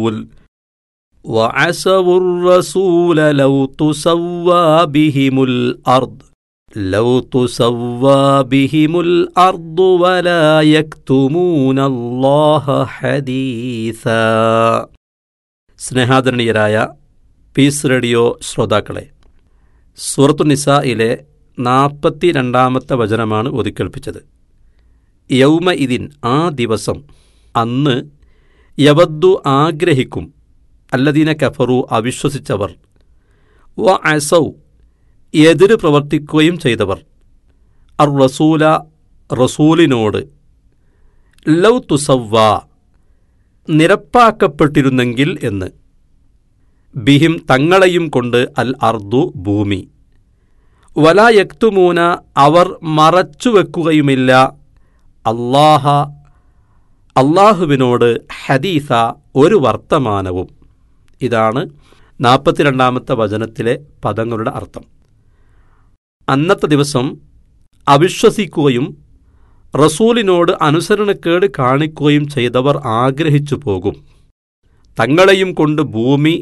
الرسول وعسوا الرسول لو تسوى بهم الأرض لو تسوى بهم الأرض ولا يكتمون الله حديثا സ്നേഹാദരണീയരായ piece radio ശ്രോതാക്കളെ സൂറത്തു നിസായിലെ നാൽപ്പത്തി രണ്ടാമത്തെ വചനമാണ് ഒതുക്കേൽപ്പിച്ചത് യൗമ ഇതിൻ ആ ദിവസം അന്ന് യവദ്ദു ആഗ്രഹിക്കും അല്ലദീന കഫറു അവിശ്വസിച്ചവർ വ അസൗ എതിര് പ്രവർത്തിക്കുകയും ചെയ്തവർ അർ റസൂല റസൂലിനോട് ലൗ തുസവ്വ നിരപ്പാക്കപ്പെട്ടിരുന്നെങ്കിൽ എന്ന് ബിഹിം തങ്ങളെയും കൊണ്ട് അൽ അർദു ഭൂമി വല യക്തുമൂന അവർ മറച്ചുവെക്കുകയുമില്ല അള്ളാഹ അള്ളാഹുവിനോട് ഹദീസ ഒരു വർത്തമാനവും ഇതാണ് നാൽപ്പത്തിരണ്ടാമത്തെ വചനത്തിലെ പദങ്ങളുടെ അർത്ഥം അന്നത്തെ ദിവസം അവിശ്വസിക്കുകയും റസൂലിനോട് അനുസരണക്കേട് കാണിക്കുകയും ചെയ്തവർ ആഗ്രഹിച്ചു പോകും തങ്ങളെയും കൊണ്ട് ഭൂമി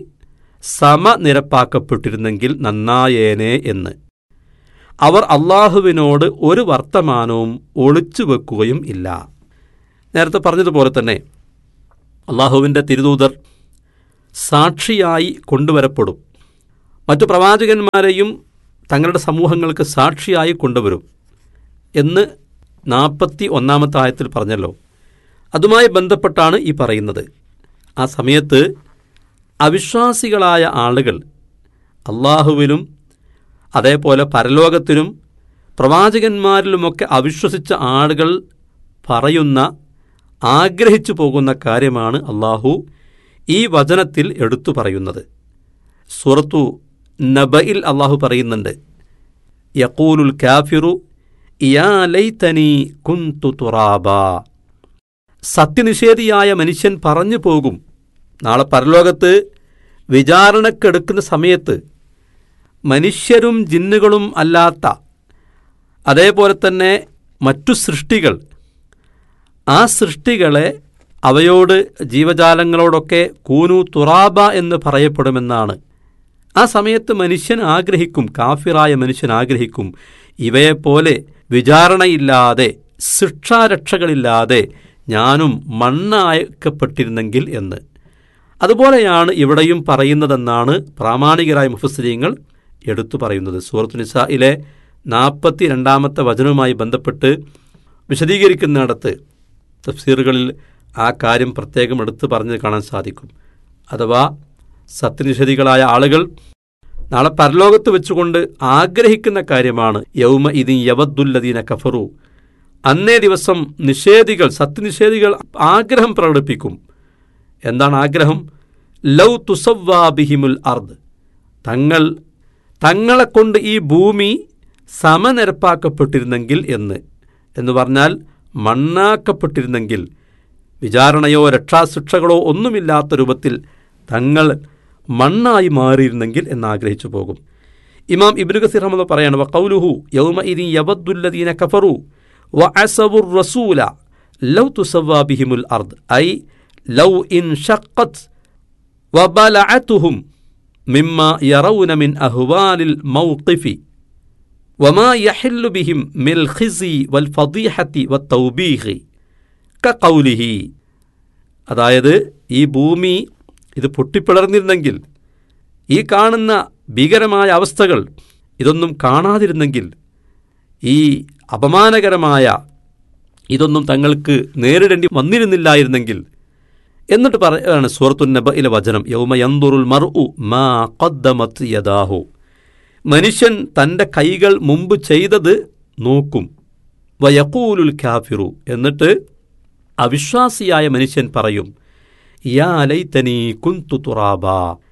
സമനിരപ്പാക്കപ്പെട്ടിരുന്നെങ്കിൽ നന്നായേനെ എന്ന് അവർ അള്ളാഹുവിനോട് ഒരു വർത്തമാനവും ഒളിച്ചു വെക്കുകയും ഇല്ല നേരത്തെ പറഞ്ഞതുപോലെ തന്നെ അള്ളാഹുവിൻ്റെ തിരുദൂതർ സാക്ഷിയായി കൊണ്ടുവരപ്പെടും മറ്റു പ്രവാചകന്മാരെയും തങ്ങളുടെ സമൂഹങ്ങൾക്ക് സാക്ഷിയായി കൊണ്ടുവരും എന്ന് നാൽപ്പത്തി ഒന്നാമത്തെ ആയത്തിൽ പറഞ്ഞല്ലോ അതുമായി ബന്ധപ്പെട്ടാണ് ഈ പറയുന്നത് ആ സമയത്ത് അവിശ്വാസികളായ ആളുകൾ അള്ളാഹുവിലും അതേപോലെ പരലോകത്തിലും പ്രവാചകന്മാരിലുമൊക്കെ അവിശ്വസിച്ച ആളുകൾ പറയുന്ന ആഗ്രഹിച്ചു പോകുന്ന കാര്യമാണ് അള്ളാഹു ഈ വചനത്തിൽ എടുത്തു പറയുന്നത് സുറത്തു നബയിൽ അള്ളാഹു പറയുന്നുണ്ട് യക്കൂലുൽ കാഫിറു യാ ലൈതനി കുന്തു തുറാബ സത്യനിഷേധിയായ മനുഷ്യൻ പറഞ്ഞു പോകും നാളെ പരലോകത്ത് വിചാരണക്കെടുക്കുന്ന സമയത്ത് മനുഷ്യരും ജിന്നുകളും അല്ലാത്ത അതേപോലെ തന്നെ മറ്റു സൃഷ്ടികൾ ആ സൃഷ്ടികളെ അവയോട് ജീവജാലങ്ങളോടൊക്കെ കൂനു തുറാബ എന്ന് പറയപ്പെടുമെന്നാണ് ആ സമയത്ത് മനുഷ്യൻ ആഗ്രഹിക്കും കാഫിറായ മനുഷ്യൻ ആഗ്രഹിക്കും ഇവയെപ്പോലെ വിചാരണയില്ലാതെ ശിക്ഷാരക്ഷകളില്ലാതെ ഞാനും മണ്ണായക്കപ്പെട്ടിരുന്നെങ്കിൽ എന്ന് അതുപോലെയാണ് ഇവിടെയും പറയുന്നതെന്നാണ് പ്രാമാണികരായ മുഫസ്രീങ്ങൾ എടുത്തു പറയുന്നത് സൂറത്തു നിസായിലെ നാൽപ്പത്തി രണ്ടാമത്തെ വചനവുമായി ബന്ധപ്പെട്ട് വിശദീകരിക്കുന്നിടത്ത് തഫ്സീറുകളിൽ ആ കാര്യം പ്രത്യേകം എടുത്തു പറഞ്ഞ് കാണാൻ സാധിക്കും അഥവാ സത്യനിഷേധികളായ ആളുകൾ നാളെ പരലോകത്ത് വെച്ചുകൊണ്ട് ആഗ്രഹിക്കുന്ന കാര്യമാണ് യൗമ ഇതി യവദ്ദുല്ലദീന കഫറു അന്നേ ദിവസം നിഷേധികൾ സത്യനിഷേധികൾ ആഗ്രഹം പ്രകടിപ്പിക്കും എന്താണ് ആഗ്രഹം ലൗ തുസവ്വാബിഹിമുൽ അർദ് തങ്ങൾ തങ്ങളെ കൊണ്ട് ഈ ഭൂമി സമനിരപ്പാക്കപ്പെട്ടിരുന്നെങ്കിൽ എന്ന് എന്ന് പറഞ്ഞാൽ മണ്ണാക്കപ്പെട്ടിരുന്നെങ്കിൽ വിചാരണയോ രക്ഷാശിക്ഷകളോ ഒന്നുമില്ലാത്ത രൂപത്തിൽ തങ്ങൾ മണ്ണായി മാറിയിരുന്നെങ്കിൽ എന്നാഗ്രഹിച്ചു പോകും ഇമാം ഇബ്നു കസീർ അഹമ്മദ് പറയാണ് വ കൗലുഹു യൗമ ഇനി യവദ്ദുല്ലദീന കഫറു വ അസവുർ റസൂല ലൗ തുസവ്വാ ബിഹിമുൽ അർദ് ഐ ലൗ ഇൻ ഷഖത്ത് വബലഅതുഹും മിമ്മ യറൗന മിൻ അഹ്വാലിൽ മൗഖിഫി വമാ യഹില്ലു ബിഹിം മിൽ ഖിസി വൽ ഫദീഹത്തി വത്തൗബീഹി കൗലിഹി അതായത് ഈ ഭൂമി ഇത് പൊട്ടിപ്പിളർന്നിരുന്നെങ്കിൽ ഈ കാണുന്ന ഭീകരമായ അവസ്ഥകൾ ഇതൊന്നും കാണാതിരുന്നെങ്കിൽ ഈ അപമാനകരമായ ഇതൊന്നും തങ്ങൾക്ക് നേരിടേണ്ടി വന്നിരുന്നില്ലായിരുന്നെങ്കിൽ എന്നിട്ട് പറയാണ് സൂറത്തു നബയിലെ വചനം യൗമ യന്തുറുൽ മർഉ മാ ഖദ്ദമത് യദാഹു മനുഷ്യൻ തൻ്റെ കൈകൾ മുമ്പ് ചെയ്തത് നോക്കും വയക്കൂലുൽ കാഫിറു എന്നിട്ട് അവിശ്വാസിയായ മനുഷ്യൻ പറയും യാ ലൈതനി കുന്തു തുറാബ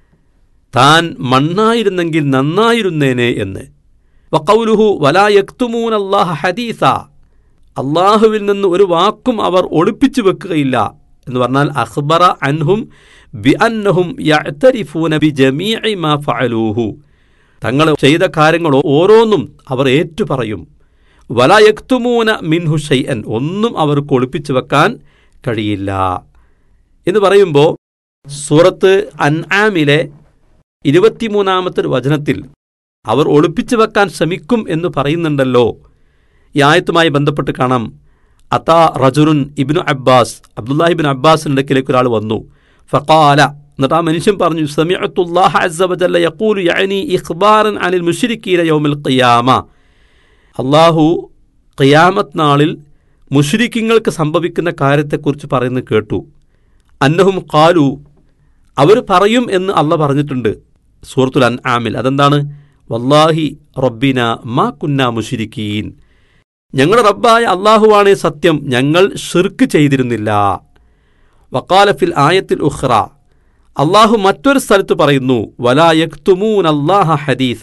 താൻ മണ്ണായിരുന്നെങ്കിൽ നന്നായിരുന്നേനെ എന്ന് വക്കൗലുഹു വലാ യക്തുമൂൻ അള്ളാഹ ഹദീസ അള്ളാഹുവിൽ നിന്ന് ഒരു വാക്കും അവർ ഒളിപ്പിച്ചു വെക്കുകയില്ല എന്ന് പറഞ്ഞാൽ അഖ്ബറ അൻഹും ബി അന്നഹും യഅ്തരിഫൂന ബി ജമീഇ മാ ഫഅലൂഹു തങ്ങൾ ചെയ്ത കാര്യങ്ങൾ ഓരോന്നും അവർ ഏറ്റുപറയും വല യക്തുമൂന മിൻഹു ഷൈഅൻ ഒന്നും അവർക്ക് ഒളിപ്പിച്ചു വെക്കാൻ കഴിയില്ല എന്ന് പറയുമ്പോൾ സൂറത്ത് അൻആമിലെ ഇരുപത്തിമൂന്നാമത്തെ ഒരു വചനത്തിൽ അവർ ഒളിപ്പിച്ചു വെക്കാൻ ശ്രമിക്കും എന്ന് പറയുന്നുണ്ടല്ലോ ഈ ആയത്തുമായി ബന്ധപ്പെട്ട് കാണാം അതാ റജുറുൻ ഇബ്നു അബ്ബാസ് അബ്ദുല്ലാഹിബിൻ അബ്ബാസിൻ്റെ അടുക്കിലേക്ക് ഒരാൾ വന്നു ഫഖാല എന്നിട്ട് ആ മനുഷ്യൻ പറഞ്ഞു സമിഅത്തുല്ലാഹ അസ്സ വജല്ല യഖൂലു യഅനി ഇഖ്ബാറൻ അനിൽ മുശ്രിക്കീന യൗമിൽ ഖിയാമ അള്ളാഹു ഖിയാമത്ത് നാളിൽ മുഷ്രിക്കിങ്ങൾക്ക് സംഭവിക്കുന്ന കാര്യത്തെക്കുറിച്ച് പറയുന്നത് കേട്ടു അന്നഹും ഖാലു അവർ പറയും എന്ന് അള്ള പറഞ്ഞിട്ടുണ്ട് സൂറത്തുൽ അൻ ആമിൽ അതെന്താണ് വല്ലാഹി റബ്ബിന മാ കുന്ന മുഷിരിക്കീൻ ഞങ്ങളുടെ റബ്ബായ അള്ളാഹുവാണേ സത്യം ഞങ്ങൾ ഷിർക്ക് ചെയ്തിരുന്നില്ല വക്കാലഫിൽ ആയത്തിൽ ഉഖ്റ അള്ളാഹു മറ്റൊരു സ്ഥലത്ത് പറയുന്നു വലാ യക്തുമൂൻ അല്ലാഹ ഹദീസ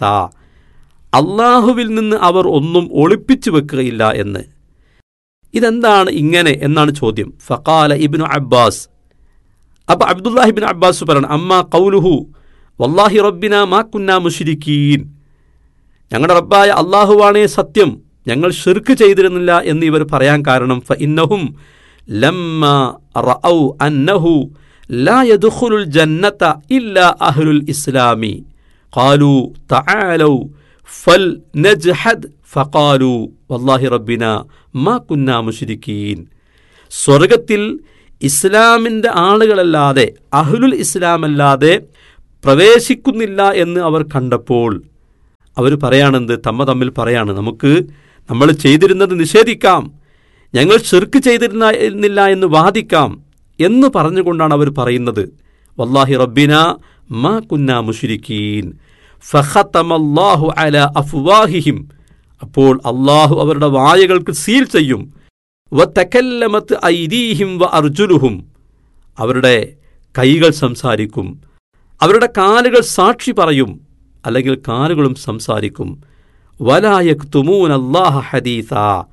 അള്ളാഹുവിൽ നിന്ന് അവർ ഒന്നും ഒളിപ്പിച്ചു വെക്കുകയില്ല എന്ന് ഇതെന്താണ് ഇങ്ങനെ എന്നാണ് ചോദ്യം ഫക്കാല ഇബ്നു അബ്ബാസ് അപ്പൊ അബ്ദുല്ലാഹിബിൻ അബ്ബാസ് പറയണം അമ്മ കൗലുഹു വല്ലാഹി റബ്ബിന മാ കുന്ന മുഷിരിക്കീൻ ഞങ്ങളുടെ റബ്ബായ അള്ളാഹുവാണേ സത്യം ഞങ്ങൾ ഷിർക്ക് ചെയ്തിരുന്നില്ല എന്ന് ഇവർ പറയാൻ കാരണം ഫ ഇന്നഹും ലമ്മ റഔ അന്നഹു ലാ യദ്ഖുലുൽ ജന്നത ഇല്ലാ അഹ്ലുൽ ഇസ്ലാമി ഖാലു തആലൗ ഫൽ നജ്ഹദ് ഫഖാലു വല്ലാഹി റബ്ബിന മാ കുന്ന മുഷിരിക്കീൻ സ്വർഗത്തിൽ ഇസ്ലാമിൻ്റെ ആളുകളല്ലാതെ അഹ്ലുൽ ഇസ്ലാമല്ലാതെ പ്രവേശിക്കുന്നില്ല എന്ന് അവർ കണ്ടപ്പോൾ അവർ പറയാണെന്ത് തമ്മ തമ്മിൽ പറയാണ് നമുക്ക് നമ്മൾ ചെയ്തിരുന്നത് നിഷേധിക്കാം ഞങ്ങൾ ചെറുക്ക് ചെയ്തിരുന്നില്ല എന്ന് വാദിക്കാം എന്ന് പറഞ്ഞുകൊണ്ടാണ് അവർ പറയുന്നത് വല്ലാഹി റബ്ബിന മാ കുന്ന മുഷിരിക്കീൻ ഫഖത്തമല്ലാഹു അല അഫ്വാഹിഹിം അപ്പോൾ അള്ളാഹു അവരുടെ വായകൾക്ക് സീൽ ചെയ്യും വത്തക്കല്ലമത്ത് ഐദീഹിം വ അർജുലുഹും അവരുടെ കൈകൾ സംസാരിക്കും അവരുടെ കാലുകൾ സാക്ഷി പറയും അല്ലെങ്കിൽ കാലുകളും സംസാരിക്കും വലായക്തുമൂൻ അല്ലാഹ ഹദീസ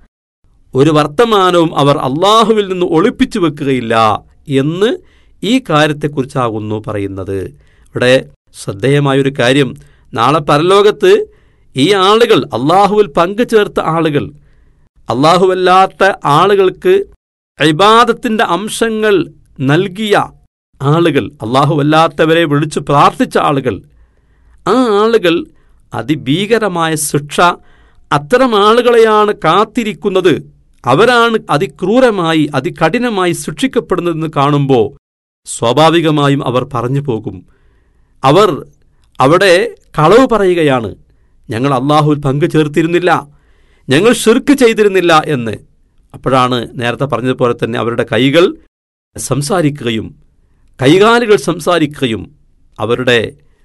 ഒരു വർത്തമാനവും അവർ അള്ളാഹുവിൽ നിന്ന് ഒളിപ്പിച്ചു വെക്കുകയില്ല എന്ന് ഈ കാര്യത്തെക്കുറിച്ചാകുന്നു പറയുന്നത് ഇവിടെ ശ്രദ്ധേയമായൊരു കാര്യം നാളെ പരലോകത്ത് ഈ ആളുകൾ അള്ളാഹുവിൽ പങ്കുചേർത്ത ആളുകൾ അള്ളാഹുവല്ലാത്ത ആളുകൾക്ക് ഇബാദത്തിൻ്റെ അംശങ്ങൾ നൽകിയ ആളുകൾ അള്ളാഹുവല്ലാത്തവരെ വിളിച്ചു പ്രാർത്ഥിച്ച ആളുകൾ ആ ആളുകൾ അതിഭീകരമായ ശിക്ഷ അത്തരം ആളുകളെയാണ് കാത്തിരിക്കുന്നത് അവരാണ് അതിക്രൂരമായി അതികഠിനമായി ശിക്ഷിക്കപ്പെടുന്നതെന്ന് കാണുമ്പോൾ സ്വാഭാവികമായും അവർ പറഞ്ഞു പോകും അവർ അവിടെ കളവ് പറയുകയാണ് ഞങ്ങൾ അള്ളാഹുവിൽ പങ്കു ചേർത്തിരുന്നില്ല ഞങ്ങൾ ഷിർക്ക് ചെയ്തിരുന്നില്ല എന്ന് അപ്പോഴാണ് നേരത്തെ പറഞ്ഞതുപോലെ തന്നെ അവരുടെ കൈകൾ സംസാരിക്കുകയും കൈകാലുകൾ സംസാരിക്കുകയും അവരുടെ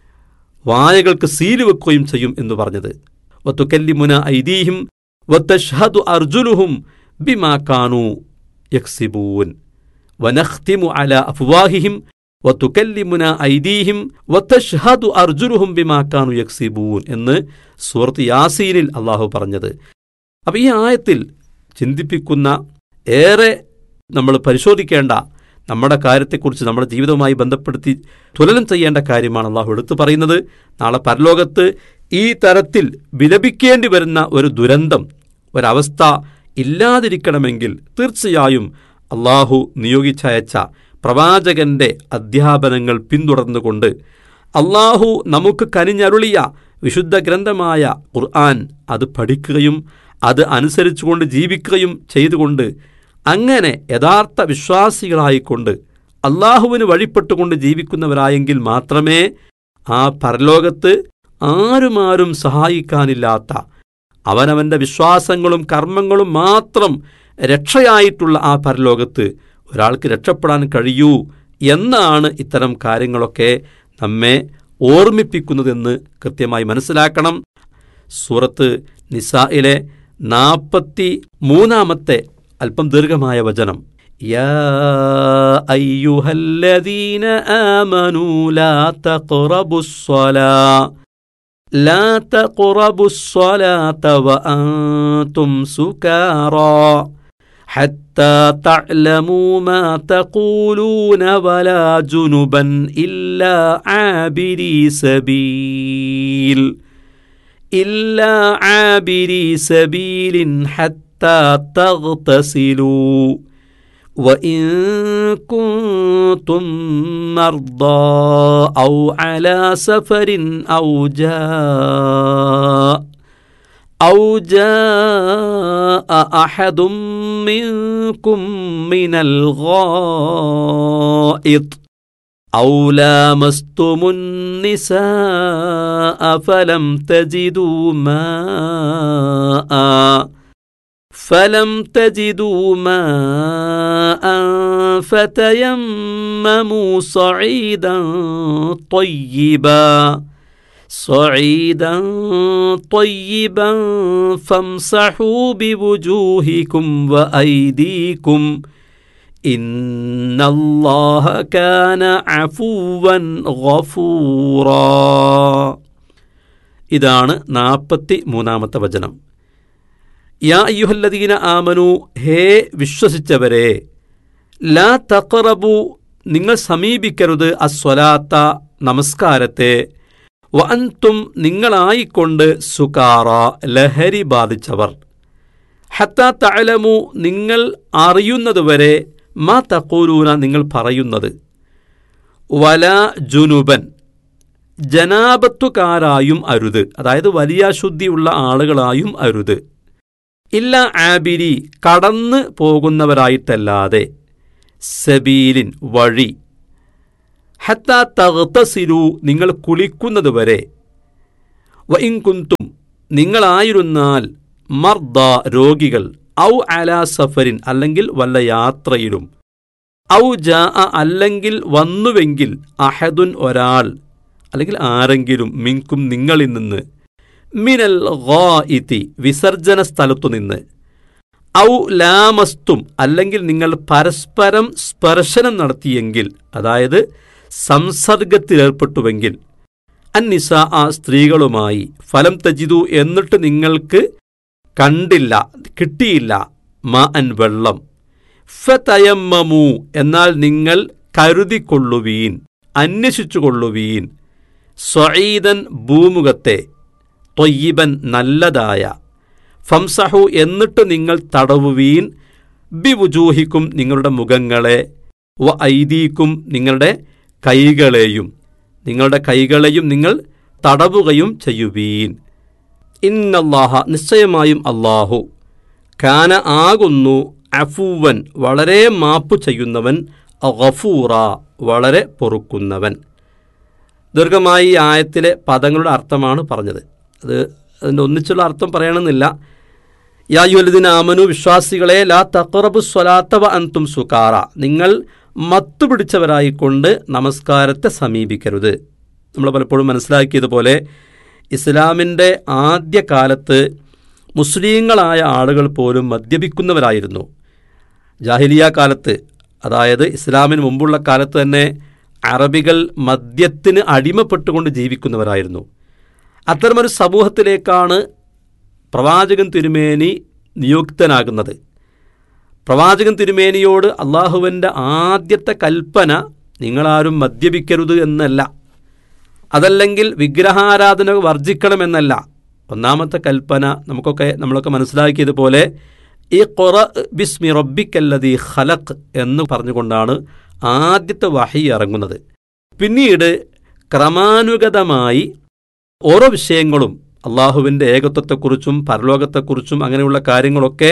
വായകൾക്ക് സീല് വെക്കുകയും ചെയ്യും എന്ന് പറഞ്ഞത് വത്തുക്കല്ലിമുന ഐദീഹിം വത്തഷ്ഹദു അർജുലുഹും ബിമാ കാനു യക്സിബൂൻ വനഖ്തിമു അല അഫ്വാഹിഹിം വത്തുക്കല്ലിമുന ഐദീഹിം വത്തഷ്ഹദു അർജുലുഹും ബിമാ കാനു യക്സിബൂൻ എന്ന് സൂറത്ത് യാസീനിൽ അള്ളാഹു പറഞ്ഞത് അപ്പോൾ ഈ ആയത്തിൽ ചിന്തിപ്പിക്കുന്ന ഏറെ നമ്മൾ പരിശോധിക്കേണ്ട നമ്മുടെ കാര്യത്തെക്കുറിച്ച് നമ്മുടെ ജീവിതവുമായി ബന്ധപ്പെടുത്തി തുലനം ചെയ്യേണ്ട കാര്യമാണ് അള്ളാഹു എടുത്തു പറയുന്നത് നാളെ പരലോകത്ത് ഈ തരത്തിൽ വിലപിക്കേണ്ടി വരുന്ന ഒരു ദുരന്തം ഒരവസ്ഥ ഇല്ലാതിരിക്കണമെങ്കിൽ തീർച്ചയായും അള്ളാഹു നിയോഗിച്ചയച്ച പ്രവാചകന്റെ അധ്യാപനങ്ങൾ പിന്തുടർന്നുകൊണ്ട് അള്ളാഹു നമുക്ക് കനിഞ്ഞരുളിയ വിശുദ്ധ ഗ്രന്ഥമായ ഖുർആൻ അത് പഠിക്കുകയും അത് അനുസരിച്ചുകൊണ്ട് ജീവിക്കുകയും ചെയ്തുകൊണ്ട് അങ്ങനെ യഥാർത്ഥ വിശ്വാസികളായിക്കൊണ്ട് അള്ളാഹുവിന് വഴിപ്പെട്ടുകൊണ്ട് ജീവിക്കുന്നവരായെങ്കിൽ മാത്രമേ ആ പരലോകത്ത് ആരുമാരും സഹായിക്കാനില്ലാത്ത അവനവൻ്റെ വിശ്വാസങ്ങളും കർമ്മങ്ങളും മാത്രം രക്ഷയായിട്ടുള്ള ആ പരലോകത്ത് ഒരാൾക്ക് രക്ഷപ്പെടാൻ കഴിയൂ എന്നാണ് ഇത്തരം കാര്യങ്ങളൊക്കെ നമ്മെ ഓർമ്മിപ്പിക്കുന്നതെന്ന് കൃത്യമായി മനസ്സിലാക്കണം സൂറത്ത് നിസായിലെ നാൽപ്പത്തി മൂന്നാമത്തെ അല്പം ദീർഘമായ വചനം യാ അയ്യുഹല്ലദീന ആമനൂ ലാ തഖറബുസ്സലാ لا تقربوا الصلاة وأنتم سكارى حتى تعلموا ما تقولون ولا جنبا إلا عابري سبيل إلا عابري سبيل حتى تغتسلوا وإن كنتم مرضى أو على سفر أو جاء أو جاء أحد منكم من الغائط أو لامستم النساء فلم تجدوا ماءً فلم تجدوا ماء فتيمموا صعيدا طيبا صعيدا طيبا فامسحوا بوجوهكم وايديكم ان الله كان عفوا غفورا ഇതാണ് നാൽപ്പത്തി മൂന്നാമത്തെ വചനം യാ അയ്യുഹല്ലദീന ആമനു ഹേ വിശ്വസിച്ചവരെ ലാ തഖറബു നിങ്ങൾ സമീപിക്കരുത് അസ്വലാത്ത നമസ്കാരത്തെ വ അൻതും നിങ്ങളായിക്കൊണ്ട് സുകാറ ലഹരി ബാധിച്ചവർ ഹത്ത തഅലമു നിങ്ങൾ അറിയുന്നതുവരെ മാ തഖൂലൂന നിങ്ങൾ പറയുന്നത് വല ജുനുബൻ ജനാപത്തുകാരായും അരുത് അതായത് വലിയ ശുദ്ധിയുള്ള ആളുകളായും അരുത് ഇല്ല ആബിരി കടന്ന് പോകുന്നവരായിട്ടല്ലാതെ സബീലിൻ വഴി ഹത്ത തകത്തസിരു നിങ്ങൾ കുളിക്കുന്നതുവരെ വഇൻകുന്തും നിങ്ങളായിരുന്നാൽ മർദ രോഗികൾ ഔ അല സഫരിൻ അല്ലെങ്കിൽ വല്ല യാത്രയിലും ഔ ജാ അല്ലെങ്കിൽ വന്നുവെങ്കിൽ അഹദുൻ ഒരാൾ അല്ലെങ്കിൽ ആരെങ്കിലും മിൻകും നിങ്ങളിൽ നിന്ന് മിനൽ ഗായിതി വിസർജന സ്ഥലത്തു നിന്ന് ഔ ലാമസ്തും അല്ലെങ്കിൽ നിങ്ങൾ പരസ്പരം സ്പർശനം നടത്തിയെങ്കിൽ അതായത് സംസർഗത്തിലേർപ്പെട്ടുവെങ്കിൽ അന്നിസ ആ സ്ത്രീകളുമായി ഫലം തജിതു എന്നിട്ട് നിങ്ങൾക്ക് കണ്ടില്ല കിട്ടിയില്ല മാ അൻ വെള്ളം ഫതയമ്മമു എന്നാൽ നിങ്ങൾ കരുതിക്കൊള്ളുവീൻ അന്വേഷിച്ചുകൊള്ളുവീൻ സ്വഈദൻ ഭൂമുഖത്തെ തൊയ്യിബൻ നല്ലതായ ഫംസഹു എന്നിട്ട് നിങ്ങൾ തടവുവീൻ ബിവുജൂഹിക്കും നിങ്ങളുടെ മുഖങ്ങളെ വ ഐദീക്കും നിങ്ങളുടെ കൈകളെയും നിങ്ങളുടെ കൈകളെയും നിങ്ങൾ തടവുകയും ചെയ്യുവീൻ ഇന്നല്ലാഹ നിശ്ചയമായും അല്ലാഹു കാന ആകുന്നു അഫൂവൻ വളരെ മാപ്പു ചെയ്യുന്നവൻ ഗഫൂറ വളരെ പൊറുക്കുന്നവൻ ദീർഘമായി ഈ ആയത്തിലെ പദങ്ങളുടെ അർത്ഥമാണ് പറഞ്ഞത് അത് അതിൻ്റെ ഒന്നിച്ചുള്ള അർത്ഥം പറയണമെന്നില്ല യായുലദിന ആമനു വിശ്വാസികളെ ലാ തഖറബു സ്വലാത്തവ അന്തും സുക്കാറ നിങ്ങൾ മത്തുപിടിച്ചവരായിക്കൊണ്ട് നമസ്കാരത്തെ സമീപിക്കരുത് നമ്മൾ പലപ്പോഴും മനസ്സിലാക്കിയതുപോലെ ഇസ്ലാമിൻ്റെ ആദ്യ കാലത്ത് മുസ്ലിങ്ങളായ ആളുകൾ പോലും മദ്യപിക്കുന്നവരായിരുന്നു ജാഹിലിയ കാലത്ത് അതായത് ഇസ്ലാമിന് മുമ്പുള്ള കാലത്ത് തന്നെ അറബികൾ മദ്യത്തിന് അടിമപ്പെട്ടുകൊണ്ട് ജീവിക്കുന്നവരായിരുന്നു അത്തരമൊരു സമൂഹത്തിലേക്കാണ് പ്രവാചകൻ തിരുമേനി നിയുക്തനാകുന്നത് പ്രവാചകൻ തിരുമേനിയോട് അള്ളാഹുവിൻ്റെ ആദ്യത്തെ കൽപ്പന നിങ്ങളാരും മദ്യപിക്കരുത് എന്നല്ല അതല്ലെങ്കിൽ വിഗ്രഹാരാധന വർജിക്കണമെന്നല്ല ഒന്നാമത്തെ കൽപ്പന നമുക്കൊക്കെ നമ്മളൊക്കെ മനസ്സിലാക്കിയതുപോലെ ഈ കൊറ ബിസ്മി റബ്ബിക്കല്ലതി ഖലഖ് എന്ന് പറഞ്ഞുകൊണ്ടാണ് ആദ്യത്തെ വഹി ഇറങ്ങുന്നത് പിന്നീട് ക്രമാനുഗതമായി ഓരോ വിഷയങ്ങളും അള്ളാഹുവിൻ്റെ ഏകത്വത്തെക്കുറിച്ചും പരലോകത്തെക്കുറിച്ചും അങ്ങനെയുള്ള കാര്യങ്ങളൊക്കെ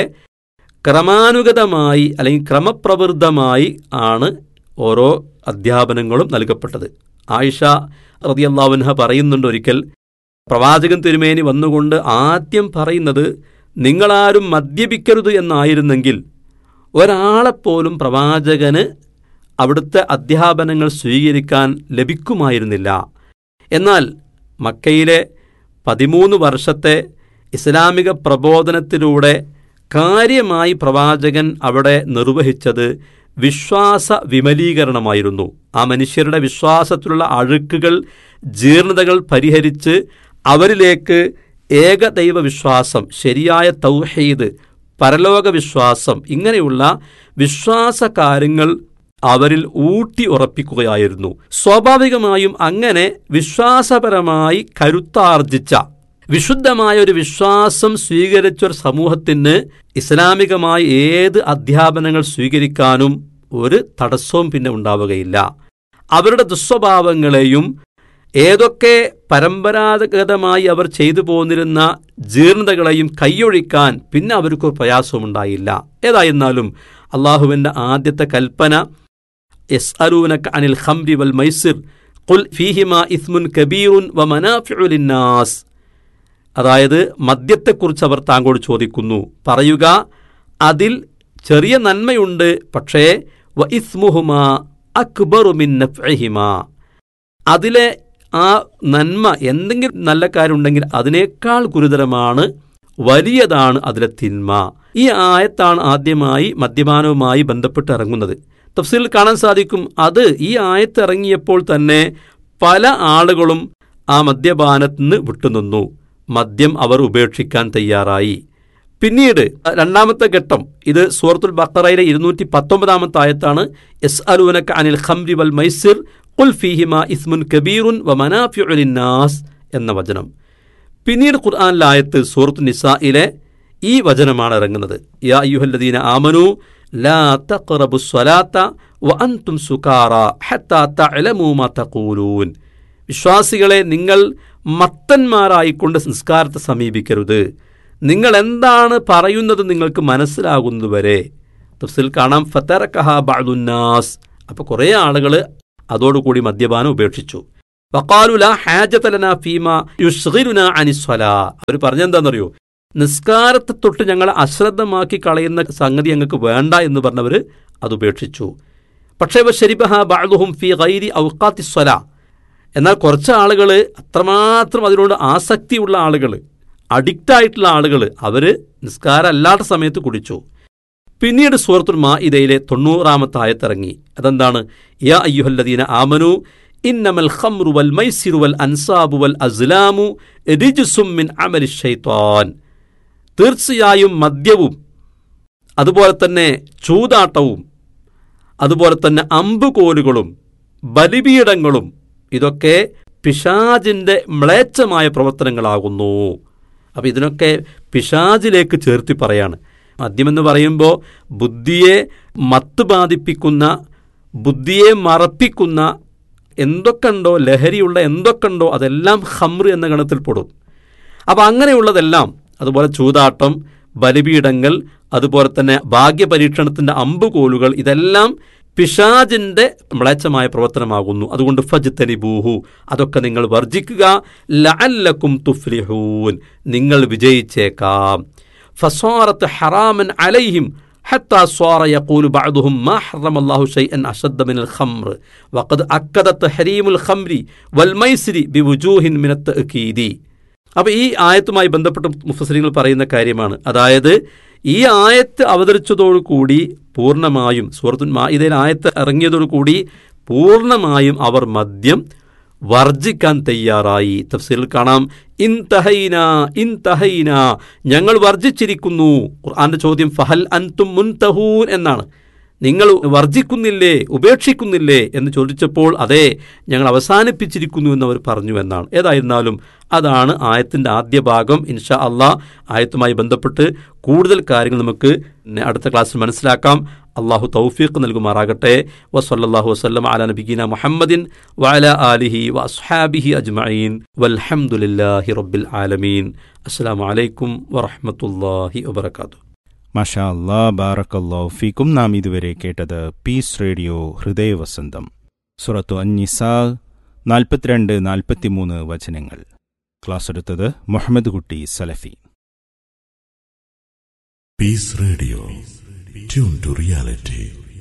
ക്രമാനുഗതമായി അല്ലെങ്കിൽ ക്രമപ്രവൃദ്ധമായി ആണ് ഓരോ അധ്യാപനങ്ങളും നൽകപ്പെട്ടത് ആയിഷ റതിയല്ലാവുൻഹ പറയുന്നുണ്ട് ഒരിക്കൽ പ്രവാചകൻ തിരുമേനി വന്നുകൊണ്ട് ആദ്യം പറയുന്നത് നിങ്ങളാരും മദ്യപിക്കരുത് എന്നായിരുന്നെങ്കിൽ ഒരാളെപ്പോലും പ്രവാചകന് അവിടുത്തെ അധ്യാപനങ്ങൾ സ്വീകരിക്കാൻ ലഭിക്കുമായിരുന്നില്ല എന്നാൽ മക്കയിലെ പതിമൂന്ന് വർഷത്തെ ഇസ്ലാമിക പ്രബോധനത്തിലൂടെ കാര്യമായി പ്രവാചകൻ അവിടെ നിർവഹിച്ചത് വിശ്വാസ വിമലീകരണമായിരുന്നു ആ മനുഷ്യരുടെ വിശ്വാസത്തിലുള്ള അഴുക്കുകൾ ജീർണതകൾ പരിഹരിച്ച് അവരിലേക്ക് ഏകദൈവ വിശ്വാസം ശരിയായ തൗഹീദ് പരലോക വിശ്വാസം ഇങ്ങനെയുള്ള വിശ്വാസ കാര്യങ്ങൾ അവരിൽ ഊട്ടി ഉറപ്പിക്കുകയായിരുന്നു സ്വാഭാവികമായും അങ്ങനെ വിശ്വാസപരമായി കരുത്താർജിച്ച വിശുദ്ധമായ ഒരു വിശ്വാസം സ്വീകരിച്ച ഒരു സമൂഹത്തിന് ഇസ്ലാമികമായ ഏത് അധ്യാപനങ്ങൾ സ്വീകരിക്കാനും ഒരു തടസ്സവും പിന്നെ ഉണ്ടാവുകയില്ല അവരുടെ ദുസ്വഭാവങ്ങളെയും ഏതൊക്കെ പരമ്പരാഗതമായി അവർ ചെയ്തു പോന്നിരുന്ന ജീർണതകളെയും കൈയൊഴിക്കാൻ പിന്നെ അവർക്ക് പ്രയാസവും ഉണ്ടായില്ല ഏതായിരുന്നാലും അള്ളാഹുവിൻ്റെ ആദ്യത്തെ കൽപ്പന യസ് അലൂനക്ക് അനിൽ ഖംരി വൽ മൈസിർ ഖുൽ ഫീഹിമ ഇസ്മുൻ കബീറുൻ വ മനാഫിഉലിന്നാസ് അതായത് മദ്യത്തെക്കുറിച്ച് അവർ താങ്കളോട് ചോദിക്കുന്നു പറയുക അതിൽ ചെറിയ നന്മയുണ്ട് പക്ഷേ വ ഇസ്മുഹുമ അക്ബറു മിൻ നഫ്ഇഹിമ അതിലെ ആ നന്മ എന്തെങ്കിലും നല്ല കാര്യമുണ്ടെങ്കിൽ അതിനേക്കാൾ ഗുരുതരമാണ് വലിയതാണ് അതിലെ തിന്മ ഈ ആയത്താണ് ആദ്യമായി മദ്യപാനവുമായി ബന്ധപ്പെട്ട് ഇറങ്ങുന്നത് തഫ്സീലിൽ കാണാൻ സാധിക്കും അത് ഈ ആയത്ത് ഇറങ്ങിയപ്പോൾ തന്നെ പല ആളുകളും ആ മദ്യപാനത്തിൽ നിന്ന് വിട്ടുനിന്നു മദ്യം അവർ ഉപേക്ഷിക്കാൻ തയ്യാറായി പിന്നീട് രണ്ടാമത്തെ ഘട്ടം ഇത് സൂറത്തുൽ ബക്കറയിലെ ഇരുന്നൂറ്റി പത്തൊമ്പതാമത്തെ ആയത്താണ് എസ് അലൂനക്ക് അനിൽ ഖംരി വൽ മൈസിർ ഖുൽ ഫീഹിമ ഇസ്മുൻ കബീറുൻ വ മനാഫിഉലിന്നാസ് എന്ന വചനം പിന്നീട് ഖുർആനിലെ ആയത്ത് സൂറത്തു നിസായിലെ ഈ വചനമാണ് ഇറങ്ങുന്നത് യാ അയ്യുഹല്ലദീന ആമനു ലാ തഖറബു സ്വലാത്ത വ അൻതും സുകാറ ഹത്താ തഅലമു മാ തഖൂലൂൻ വിശ്വാസികളെ നിങ്ങൾ മത്തന്മാരായിക്കൊണ്ട് സംസ്കാരത്തെ സമീപിക്കരുത് നിങ്ങൾ എന്താണ് പറയുന്നത് നിങ്ങൾക്ക് മനസ്സിലാകുന്നതുവരെ തഫ്സിൽ കാണാം ഫത്തറക്കഹ ബഅദുന്നാസ് അപ്പോൾ കുറേ ആളുകൾ അതോടുകൂടി മദ്യപാനം ഉപേക്ഷിച്ചു വക്കാലുല ഹാജതലന ഫീമ യുഷ്ഗിലുന അനിസ്വല അവർ പറഞ്ഞെന്താണെന്നറിയോ നിസ്കാരത്തെ തൊട്ട് ഞങ്ങളെ അശ്രദ്ധമാക്കി കളയുന്ന സംഗതി ഞങ്ങൾക്ക് വേണ്ട എന്ന് പറഞ്ഞവർ അത് ഉപേക്ഷിച്ചു പക്ഷേ ശരിബഹ ബാദുഹും ഫി ഗൈരി ഔക്കാത്തി സ്വല എന്നാൽ കുറച്ച് ആളുകൾ അത്രമാത്രം അതിനോട് ആസക്തിയുള്ള ആളുകൾ അഡിക്റ്റായിട്ടുള്ള ആളുകൾ അവർ നിസ്കാരം അല്ലാത്ത സമയത്ത് കുടിച്ചു പിന്നീട് സൂറത്തുൽ മാ ഇതയിലെ തൊണ്ണൂറാമത്തെ ആയത്തിറങ്ങി അതെന്താണ് യാ അയ്യുഹല്ലദീന ആമനു ഇന്നമൽ ഖംറു വൽ മൈസിറു വൽ അൻസാബു വൽ അസ്ലാമു റിജ്സും മിൻ അമലി ഷൈത്താൻ തീർച്ചയായും മദ്യവും അതുപോലെ തന്നെ ചൂതാട്ടവും അതുപോലെ തന്നെ അമ്പുകോലുകളും ബലിപീഠങ്ങളും ഇതൊക്കെ പിശാജിൻ്റെ മ്ലേച്ഛമായ പ്രവർത്തനങ്ങളാകുന്നു അപ്പോൾ ഇതിനൊക്കെ പിശാജിലേക്ക് ചേർത്തി പറയാണ് മദ്യമെന്ന് പറയുമ്പോൾ ബുദ്ധിയെ മത്ത് ബാധിപ്പിക്കുന്ന ബുദ്ധിയെ മറപ്പിക്കുന്ന എന്തൊക്കെയുണ്ടോ ലഹരിയുള്ള എന്തൊക്കെയുണ്ടോ അതെല്ലാം ഹമ്ര എന്ന ഗണത്തിൽപ്പെടും അപ്പോൾ അങ്ങനെയുള്ളതെല്ലാം അതുപോലെ ചൂതാട്ടം ബലിപീഠങ്ങൾ അതുപോലെ തന്നെ ഭാഗ്യപരീക്ഷണത്തിൻ്റെ അമ്പുകോലുകൾ ഇതെല്ലാം പിശാജിൻ്റെ മ്ലേച്ഛമായ പ്രവർത്തനമാകുന്നു അതുകൊണ്ട് ഫജ്തനി ബൂഹു അതൊക്കെ നിങ്ങൾ വർജിക്കുക ലഅല്ലക്കും തുഫ്ലിഹൂൻ നിങ്ങൾ വിജയിച്ചേക്കാം ഫസ്വാറത്ത് ഹറാമൻ അലൈഹിം حتى صار يقول بعضهم ما حرم الله شيئا أشد من الخمر وقد أكد تحريم الخمر والميسر بوجوه من التأكيد അപ്പോൾ ഈ ആയത്തുമായി ബന്ധപ്പെട്ട മുഫസരിങ്ങൾ പറയുന്ന കാര്യമാണ് അതായത് ഈ ആയത്ത് അവതരിച്ചതോടുകൂടി പൂർണ്ണമായും സൂറത്തുൻ മാഇതയിൽ ആയത്ത് ഇറങ്ങിയതോടുകൂടി പൂർണ്ണമായും അവർ മദ്യം വർജിക്കാൻ തയ്യാറായി തഫ്സീലിൽ കാണാം ഇൻ തഹൈന ഇൻ തഹൈന ഞങ്ങൾ വർജിച്ചിരിക്കുന്നു ഖുർആന്റെ ചോദ്യം ഫഹൽ അൻതും മുൻതഹൂൻ എന്നാണ് നിങ്ങൾ വർജിക്കുന്നില്ലേ ഉപേക്ഷിക്കുന്നില്ലേ എന്ന് ചോദിച്ചപ്പോൾ അതെ ഞങ്ങൾ അവസാനിപ്പിച്ചിരിക്കുന്നു എന്ന് അവർ പറഞ്ഞു എന്നാണ് ഏതായിരുന്നാലും അതാണ് ആയത്തിൻ്റെ ആദ്യ ഭാഗം ഇൻഷാ അള്ളാ ആയത്തുമായി ബന്ധപ്പെട്ട് കൂടുതൽ കാര്യങ്ങൾ നമുക്ക് അടുത്ത ക്ലാസ്സിൽ മനസ്സിലാക്കാം അള്ളാഹു തൗഫീഖ് നൽകുമാറാകട്ടെ വസല്ലാഹു വസ്ലം അല നബിഗീന മുഹമ്മദിൻ വഅല ആലിഹി വ അസ്ഹാബിഹി അജ്മഈൻ വൽഹംദുലില്ലാഹി റബ്ബിൽ ആലമീൻ അസ്സലാമു അലൈക്കും വറഹ്മത്തുള്ളാഹി വബറകാതുഹു മഷാ അല്ലാ ബാറക്കല്ലോ ഫീക്കും നാം ഇതുവരെ കേട്ടത് പീസ് റേഡിയോ ഹൃദയവസന്തം സുറത്തു അന്നിസാ നാൽപ്പത്തിരണ്ട് നാൽപ്പത്തിമൂന്ന് വചനങ്ങൾ ക്ലാസ് എടുത്തത് Muhammad Kutty Salafi peace radio tune to reality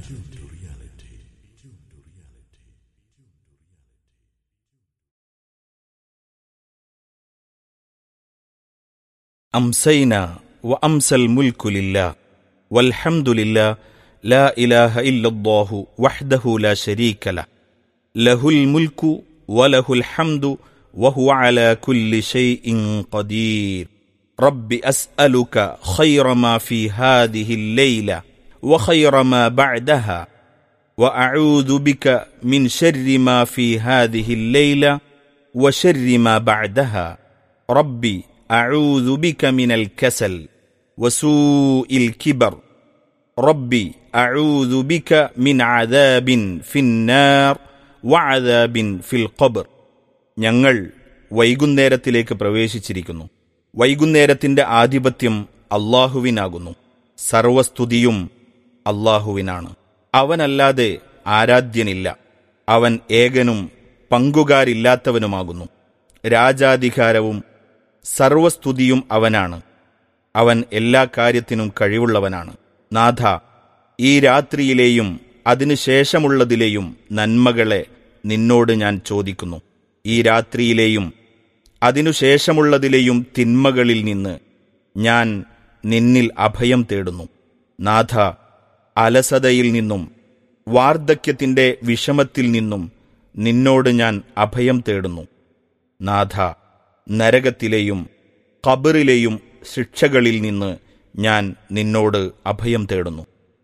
أمسينا وأمسى الملك لله والحمد لله لا إله إلا الله وحده لا شريك له له الملك وله الحمد وهو على كل شيء قدير رب أسألك خير ما في هذه الليلة وخير ما بعدها وأعوذ بك من شر ما في هذه الليلة وشر ما بعدها ربي أعوذ بك من الكسل وسوء الكبر ربي أعوذ بك من عذاب في النار وعذاب في القبر ഞങ്ങൾ വൈകുന്നേരത്തിലേക്ക് പ്രവേശിച്ചിരിക്കുന്നു വൈകുന്നേരത്തിന്റെ ആധിപത്യം അള്ളാഹുവിനാകുന്നു സർവസ്തുതിയും അള്ളാഹുവിനാണ് അവനല്ലാതെ ആരാധ്യനില്ല അവൻ ഏകനും പങ്കുകാരില്ലാത്തവനുമാകുന്നു രാജാധികാരവും സർവസ്തുതിയും അവനാണ് അവൻ എല്ലാ കാര്യത്തിനും കഴിവുള്ളവനാണ് നാഥ ഈ രാത്രിയിലെയും അതിനുശേഷമുള്ളതിലെയും നന്മകളെ നിന്നോട് ഞാൻ ചോദിക്കുന്നു ഈ രാത്രിയിലെയും അതിനുശേഷമുള്ളതിലെയും തിന്മകളിൽ നിന്ന് ഞാൻ നിന്നിൽ അഭയം തേടുന്നു നാഥ അലസതയിൽ നിന്നും വാർദ്ധക്യത്തിന്റെ വിഷമത്തിൽ നിന്നും നിന്നോട് ഞാൻ അഭയം തേടുന്നു നാഥ നരകത്തിലെയും ഖബറിലെയും ശിക്ഷകളിൽ നിന്ന് ഞാൻ നിന്നോട് അഭയം തേടുന്നു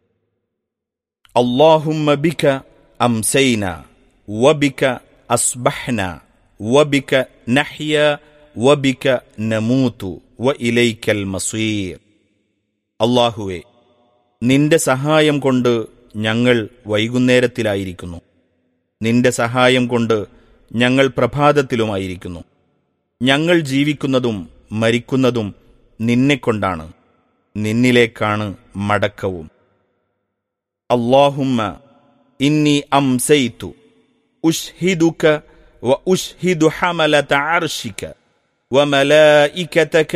അള്ളാഹുമ്മ ബിക അംസൈന വബിക അസ്ബഹ്ന വബിക നഹ്യ വബിക നമൂതു വ ഇലൈക്കൽ മസീർ അള്ളാഹുവെ നിന്റെ സഹായം കൊണ്ട് ഞങ്ങൾ വൈകുന്നേരത്തിലായിരിക്കുന്നു നിന്റെ സഹായം കൊണ്ട് ഞങ്ങൾ പ്രഭാതത്തിലുമായിരിക്കുന്നു ഞങ്ങൾ ജീവിക്കുന്നതും മരിക്കുന്നതും നിന്നെക്കൊണ്ടാണ് നിന്നിലേക്കാണ് മടക്കവും അള്ളാഹുമ്മ ഇന്നി അംസൈതു ഉഷ്ഹിദുക വ ഉഷ്ഹിദു ഹമലത അർഷിക വമലായികതക